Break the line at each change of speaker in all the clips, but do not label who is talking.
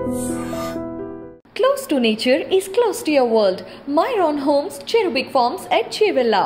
Close to nature is close to your world. Myron Homes, Cherubic Farms at Chevilla,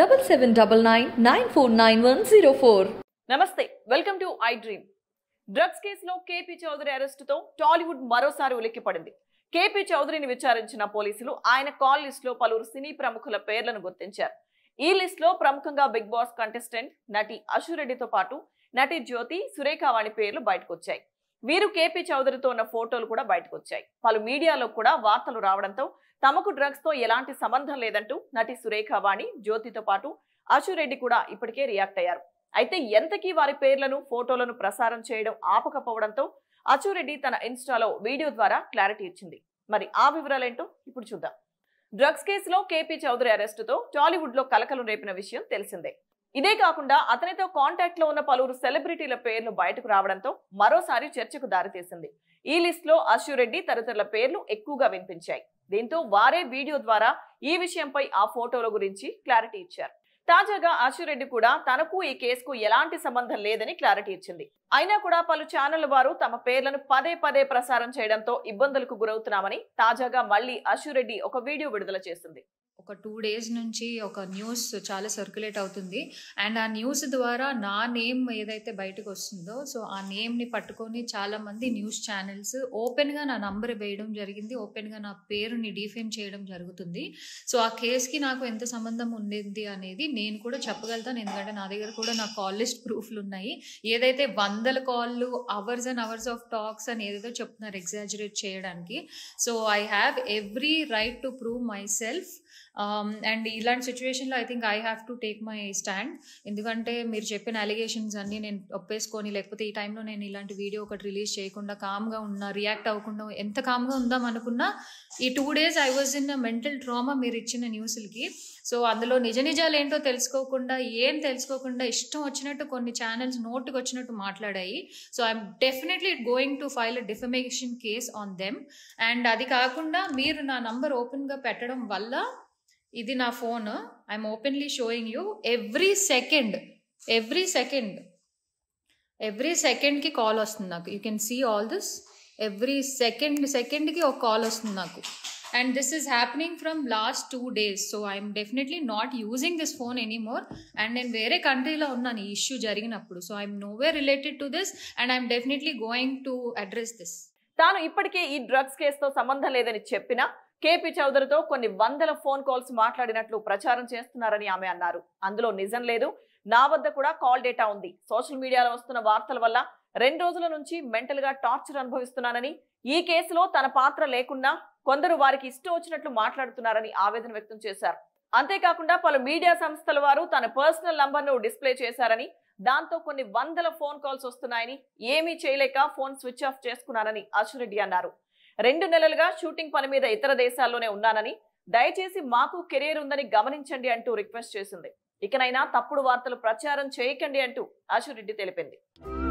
7799
నమస్తే welcome to I dream drugs కేసులో KP Chowdary అరెస్టుతో టాలీవుడ్ మరోసారి ఉలిక్కిపడింది KP చౌదరిని విచారించిన పోలీసులు ఆయన కాల్ లిస్ట్ లో పలువురు సినీ ప్రముఖుల పేర్లను గుర్తించారు ఈ లిస్ట్ లో ప్రముఖంగా బిగ్ బాస్ కంటెస్టెంట్ నటి అశురెడ్డితో పాటు నటి జ్యోతి సురేఖావాణి పేర్లు బయటకొచ్చాయి వీరు కేపీ చౌదరితో ఉన్న ఫోటోలు కూడా బయటకు వచ్చాయి పలు మీడియాలో కూడా వార్తలు రావడంతో తమకు డ్రగ్స్ తో ఎలాంటి సంబంధం లేదంటూ నటి సురేఖావాణి జ్యోతితో పాటు అశురెడ్డి కూడా ఇప్పటికే రియాక్ట్ అయ్యారు అయితే ఎంతకీ వారి పేర్లను ఫోటోలను ప్రసారం చేయడం ఆపకపోవడంతో అచ్చురెడ్డి తన ఇన్స్టాలో వీడియో ద్వారా క్లారిటీ ఇచ్చింది మరి ఆ వివరాలేంటో ఇప్పుడు చూద్దాం డ్రగ్స్ కేసులో కేపీ చౌదరి అరెస్టుతో టాలీవుడ్ లో కలకలం రేపిన విషయం తెలిసిందే ఇదే కాకుండా అతనితో కాంటాక్ట్ లో ఉన్న పలువురు సెలబ్రిటీల పేర్లు బయటకు రావడంతో మరోసారి చర్చకు దారితీసింది ఈ లిస్ట్ లో అశ్వరెడ్డి తదితరుల పేర్లు ఎక్కువగా వినిపించాయి దీంతో వారే వీడియో ద్వారా ఈ విషయంపై ఆ ఫోటోల గురించి క్లారిటీ ఇచ్చారు తాజాగా ఆశురెడ్డి కూడా తనకు ఈ కేసుకు ఎలాంటి సంబంధం లేదని క్లారిటీ ఇచ్చింది అయినా కూడా పలు ఛానళ్ల వారు తమ పేర్లను పదే పదే ప్రసారం చేయడంతో ఇబ్బందులకు గురవుతున్నామని తాజాగా మళ్ళీ అశురెడ్డి ఒక వీడియో విడుదల చేసింది
ఒక టూ డేస్ నుంచి ఒక న్యూస్ చాలా సర్క్యులేట్ అవుతుంది అండ్ ఆ న్యూస్ ద్వారా నా నేమ్ ఏదైతే బయటకు వస్తుందో సో ఆ నేమ్ని పట్టుకొని చాలామంది న్యూస్ ఛానల్స్ ఓపెన్గా నా నంబర్ వేయడం జరిగింది ఓపెన్గా నా పేరుని డిఫేమ్ చేయడం జరుగుతుంది సో ఆ కేసుకి నాకు ఎంత సంబంధం ఉండేది అనేది నేను కూడా చెప్పగలుగుతాను ఎందుకంటే నా దగ్గర కూడా నా కాల్ లిస్ట్ ప్రూఫ్లు ఉన్నాయి ఏదైతే వందల కాళ్ళు hours and hours of talks అని ఏదేదో చెప్తున్నారు ఎగ్జాజరేట్ చేయడానికి so I have every right to prove myself and ఇలాంటి సిచ్యువేషన్లో I think I have to take my stand ఎందుకంటే మీరు చెప్పిన అలిగేషన్స్ అన్నీ నేను ఒప్పేసుకొని లేకపోతే ఈ టైంలో నేను ఇలాంటి వీడియో ఒకటి రిలీజ్ చేయకుండా కామ్గా ఉన్నా రియాక్ట్ అవ్వకుండా ఎంత కామ్గా ఉందాం అనుకున్నా ఈ two days I was in mental trauma మీరు ఇచ్చిన న్యూస్లకి సో అందులో నిజ నిజాలు ఏంటో తెలుసుకోకుండా ఏం తెలుసుకోకుండా ఇష్టం వచ్చినట్టు కొన్ని ఛానల్స్ నోటుకు వచ్చినట్టు మాట్లాడాయి so I'm definitely going to file a defamation case on them and అది కాకుండా మీరు నా నంబర్ ఓపెన్గా పెట్టడం వల్ల ఇది నా phone I'm openly showing you every second every second every సెకండ్కి కాల్ వస్తుంది నాకు you can see all this every second సెకండ్కి ఒక కాల్ వస్తుంది నాకు and this is happening from last two days so I'm definitely not using this phone anymore and నేను వేరే కంట్రీలో ఉన్నాను ఈ ఇష్యూ జరిగినప్పుడు so I'm no way related to this and I'm definitely going to address this
తాను ఇప్పటికే ఈ drugs కేసుతో సంబంధం లేదని చెప్పినా కేపీ చౌదరితో కొన్ని వందల ఫోన్ కాల్స్ మాట్లాడినట్లు ప్రచారం చేస్తున్నారని ఆమె అన్నారు అందులో నిజం లేదు నా వద్ద కూడా కాల్ డేటా ఉంది సోషల్ మీడియాలో వస్తున్న వార్తల వల్ల రెండు రోజుల నుంచి మెంటల్ గా టార్చర్ అనుభవిస్తున్నానని ఈ కేసులో తన పాత్ర లేకున్నా కొందరు వారికి ఇష్టం వచ్చినట్లు మాట్లాడుతున్నారని ఆవేదన వ్యక్తం చేశారు అంతేకాకుండా పలు మీడియా సంస్థల వారు తన పర్సనల్ నంబర్ను డిస్ప్లే చేశారని దాంతో కొన్ని వందల ఫోన్ కాల్స్ వస్తున్నాయని ఏమీ చేయలేక ఫోన్ స్విచ్ ఆఫ్ చేసుకున్నానని అశురెడ్డి అన్నారు రెండు నెలలుగా షూటింగ్ పని మీద ఇతర దేశాల్లోనే ఉన్నానని దయచేసి మాకు కెరీర్ ఉందని గమనించండి అంటూ రిక్వెస్ట్ చేసింది ఇకనైనా తప్పుడు వార్తలు ప్రచారం చేయకండి అంటూ అశురెడ్డి తెలిపింది